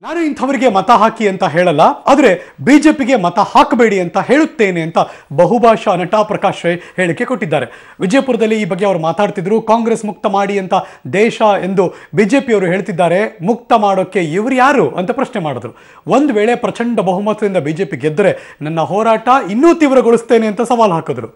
ನಾನು ಇಂಥವರಿಗೆ ಮತ ಹಾಕಿ ಅಂತ ಹೇಳಲ್ಲ ಆದರೆ ಬಿಜೆಪಿಗೆ ಮತ ಹಾಕಬೇಡಿ ಅಂತ ಹೇಳುತ್ತೇನೆ ಅಂತ ಬಹುಭಾಷಾ ನಟ ಪ್ರಕಾಶ್ ರೈ ಹೇಳಿಕೆ ಕೊಟ್ಟಿದ್ದಾರೆ ವಿಜಯಪುರದಲ್ಲಿ ಈ ಬಗ್ಗೆ ಅವರು ಮಾತಾಡ್ತಿದ್ರು ಕಾಂಗ್ರೆಸ್ ಮುಕ್ತ ಮಾಡಿ ಅಂತ ದೇಶ ಎಂದು ಬಿಜೆಪಿಯವರು ಹೇಳ್ತಿದ್ದಾರೆ ಮುಕ್ತ ಮಾಡೋಕ್ಕೆ ಇವರು ಯಾರು ಅಂತ ಪ್ರಶ್ನೆ ಮಾಡಿದ್ರು ಒಂದು ವೇಳೆ ಪ್ರಚಂಡ ಬಹುಮತದಿಂದ ಬಿಜೆಪಿ ಗೆದ್ದರೆ ನನ್ನ ಹೋರಾಟ ಇನ್ನೂ ತೀವ್ರಗೊಳಿಸ್ತೇನೆ ಅಂತ ಸವಾಲು ಹಾಕಿದ್ರು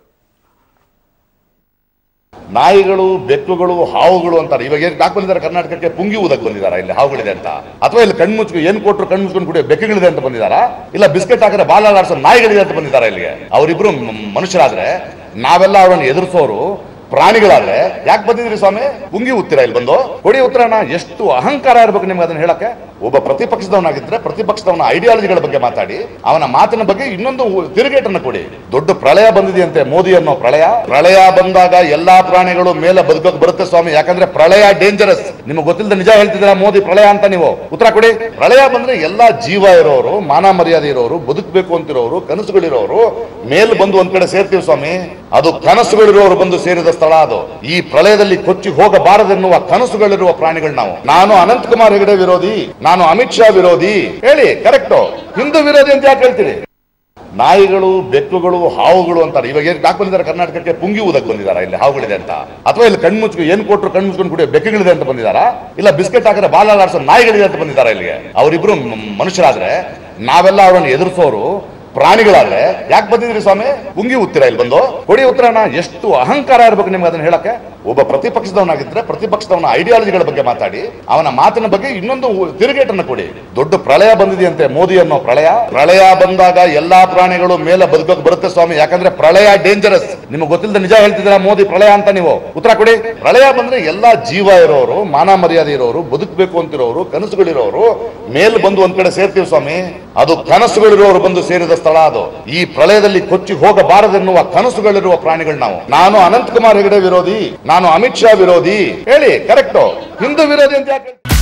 ನಾಯಿಗಳು ಬೆಕ್ಕುಗಳು ಹಾವುಗಳು ಅಂತಾರೆ ಇವಾಗ ಏನ್ ಯಾಕೆ ಬಂದಿದ್ದಾರೆ ಕರ್ನಾಟಕಕ್ಕೆ ಪುಂಗಿ ಊದಕ್ ಬಂದಿದ್ದಾರೆ ಇಲ್ಲಿ ಹಾವುಗಳಿದೆ ಅಂತ ಅಥವಾ ಇಲ್ಲಿ ಕಣ್ಮುಚ್ಕು ಏನ್ ಕೊಟ್ರು ಕಣ್ಮುಚ್ಕೊಂಡು ಕುಡಿಯೋ ಬೆಕ್ಕುಗಳಿದೆ ಅಂತ ಬಂದಿದ್ದಾರಾ ಇಲ್ಲ ಬಿಸ್ಕೆಟ್ ಹಾಕಿದ್ರೆ ಬಾಲಾಡಾಡ್ಸೋ ನಾಯಿಗಳಿದೆ ಅಂತ ಬಂದಿದ್ದಾರೆ ಇಲ್ಲಿಗೆ ಅವರಿಬ್ರು ಮ್- ಮನುಷ್ಯರಾದ್ರೆ ನಾವೆಲ್ಲ ಅವರನ್ನು ಎದುರಿಸೋರು ಪ್ರಾಣಿಗಳಾದ್ರೆ ಯಾಕೆ ಬಂದಿದ್ರಿ ಸ್ವಾಮಿ ಪುಂಗಿ ಉತ್ತೀರಾ ಇಲ್ಲಿ ಬಂದು ಕೊಡಿ ಉತ್ತರನ ಎಷ್ಟು ಅಹಂಕಾರ ಇರ್ಬೇಕು ನಿಮ್ಗೆ ಅದನ್ನ ಹೇಳಕ್ಕೆ ಒಬ್ಬ ಪ್ರತಿಪಕ್ಷದವನಾಗಿದ್ರೆ ಪ್ರತಿಪಕ್ಷದವನ ಐಡಿಯಾಲಜಿಗಳ ಬಗ್ಗೆ ಮಾತಾಡಿ ಅವನ ಮಾತಿನ ಬಗ್ಗೆ ಇನ್ನೊಂದು ತಿರುಗೇಟನ್ನು ಕೊಡಿ ದೊಡ್ಡ ಪ್ರಳಯ ಬಂದಿದೆಯಂತೆ ಮೋದಿ ಅನ್ನೋ ಪ್ರಳಯ ಪ್ರಳಯ ಬಂದಾಗ ಎಲ್ಲಾ ಪ್ರಾಣಿಗಳು ಮೇಲೆ ಬದುಕೋಕ್ ಬರುತ್ತೆ ಸ್ವಾಮಿ ಯಾಕಂದ್ರೆ ಪ್ರಳಯ ಡೇಂಜರಸ್ ನಿಮ್ಗೆ ಗೊತ್ತಿಲ್ಲದ ನಿಜ ಹೇಳ್ತಿದ್ದೀರಾ ಮೋದಿ ಪ್ರಳಯ ಅಂತ ನೀವು ಉತ್ತರ ಕೊಡಿ ಪ್ರಳಯ ಬಂದ್ರೆ ಎಲ್ಲಾ ಜೀವ ಇರೋರು ಮಾನ ಮರ್ಯಾದೆ ಇರೋರು ಬದುಕಬೇಕು ಅಂತಿರೋರು ಕನಸುಗಳಿರೋರು ಮೇಲ್ ಬಂದು ಒಂದ್ ಕಡೆ ಸೇರ್ತೀವಿ ಸ್ವಾಮಿ ಅದು ಕನಸುಗಳಿರೋರು ಬಂದು ಸೇರಿದ ಸ್ಥಳ ಅದು ಈ ಪ್ರಳಯದಲ್ಲಿ ಕೊಚ್ಚಿ ಹೋಗಬಾರದೆನ್ನುವ ಕನಸುಗಳಿರುವ ಪ್ರಾಣಿಗಳು ನಾವು ನಾನು ಅನಂತಕುಮಾರ್ ಹೆಗಡೆ ವಿರೋಧಿ ನಾನು ಅಮಿತ್ ಶಾ ವಿರೋಧಿ ಹೇಳಿ ಕರೆಕ್ಟ್ ಹಿಂದೂ ವಿರೋಧಿ ಅಂತ ಯಾಕೆ ಹೇಳ್ತೀರಿ ನಾಯಿಗಳು ಬೆಕ್ಕುಗಳು ಹಾವುಗಳು ಅಂತಾರೆ ಇವಾಗ ಏನ್ ಯಾಕೆ ಬಂದಿದ್ದಾರೆ ಕರ್ನಾಟಕಕ್ಕೆ ಪುಂಗಿ ಊದಕ್ ಬಂದಿದ್ದಾರೆ ಇಲ್ಲಿ ಹಾವುಗಳಿದೆ ಅಂತ ಅಥವಾ ಇಲ್ಲಿ ಕಣ್ಮುಚ್ಕು ಏನ್ ಕೊಟ್ರು ಕಣ್ಮುಚ್ಕೊಂಡು ಕುಡಿಯೋ ಬೆಕ್ಕುಗಳಿದೆ ಅಂತ ಬಂದಿದ್ದಾರಾ ಇಲ್ಲ ಬಿಸ್ಕೆಟ್ ಹಾಕಿದ್ರೆ ಬಾಲಾಡಾಡ್ಸೋ ನಾಯಿಗಳಿದೆ ಅಂತ ಬಂದಿದ್ದಾರೆ ಇಲ್ಲಿಗೆ ಅವರಿಬ್ರು ಮ್- ಮನುಷ್ಯರಾದ್ರೆ ನಾವೆಲ್ಲ ಅವರನ್ನು ಎದುರಿಸೋರು ಪ್ರಾಣಿಗಳಾದ್ರೆ ಯಾಕೆ ಬಂದಿದ್ರಿ ಸ್ವಾಮಿ ಪುಂಗಿ ಉತ್ತೀರಾ ಇಲ್ಲಿ ಬಂದು ಕೊಡಿ ಉತ್ತರನ ಎಷ್ಟು ಅಹಂಕಾರ ಇರ್ಬೇಕು ನಿಮ್ಗೆ ಅದನ್ನ ಹೇಳಕ್ಕೆ ಒಬ್ಬ ಪ್ರತಿಪಕ್ಷದವನಾಗಿದ್ರೆ ಪ್ರತಿಪಕ್ಷದವನ ಐಡಿಯಾಲಜಿಗಳ ಬಗ್ಗೆ ಮಾತಾಡಿ ಅವನ ಮಾತಿನ ಬಗ್ಗೆ ಇನ್ನೊಂದು ತಿರುಗೇಟನ್ನು ಕೊಡಿ ದೊಡ್ಡ ಪ್ರಳಯ ಬಂದಿದೆಯಂತೆ ಮೋದಿ ಅನ್ನೋ ಪ್ರಳಯ ಪ್ರಳಯ ಬಂದಾಗ ಎಲ್ಲಾ ಪ್ರಾಣಿಗಳು ಮೇಲೆ ಬದುಕೋಕ್ ಬರುತ್ತೆ ಸ್ವಾಮಿ ಯಾಕಂದ್ರೆ ಪ್ರಳಯ ಡೇಂಜರಸ್ ನಿಮ್ಗೆ ಗೊತ್ತಿಲ್ಲದ ನಿಜ ಹೇಳ್ತಿದ್ದೀರಾ ಮೋದಿ ಪ್ರಳಯ ಅಂತ ನೀವು ಉತ್ತರ ಕೊಡಿ ಪ್ರಳಯ ಬಂದ್ರೆ ಎಲ್ಲಾ ಜೀವ ಇರೋರು ಮಾನ ಮರ್ಯಾದೆ ಇರೋರು ಬದುಕಬೇಕು ಅಂತಿರೋರು ಕನಸುಗಳಿರೋರು ಮೇಲ್ ಬಂದು ಒಂದ್ ಕಡೆ ಸೇರ್ತೀವಿ ಸ್ವಾಮಿ ಅದು ಕನಸುಗಳಿರೋರು ಬಂದು ಸೇರಿದ ಸ್ಥಳ ಅದು ಈ ಪ್ರಳಯದಲ್ಲಿ ಕೊಚ್ಚಿ ಹೋಗಬಾರದೆನ್ನುವ ಕನಸುಗಳಿರುವ ಪ್ರಾಣಿಗಳು ನಾವು ನಾನು ಅನಂತಕುಮಾರ್ ಹೆಗಡೆ ವಿರೋಧಿ ನಾನು ಅಮಿತ್ ಶಾ ವಿರೋಧಿ ಹೇಳಿ ಕರೆಕ್ಟ್ ಹಿಂದೂ ವಿರೋಧಿ ಅಂತ ಯಾಕೆ ಹೇಳ್ತೀರಿ?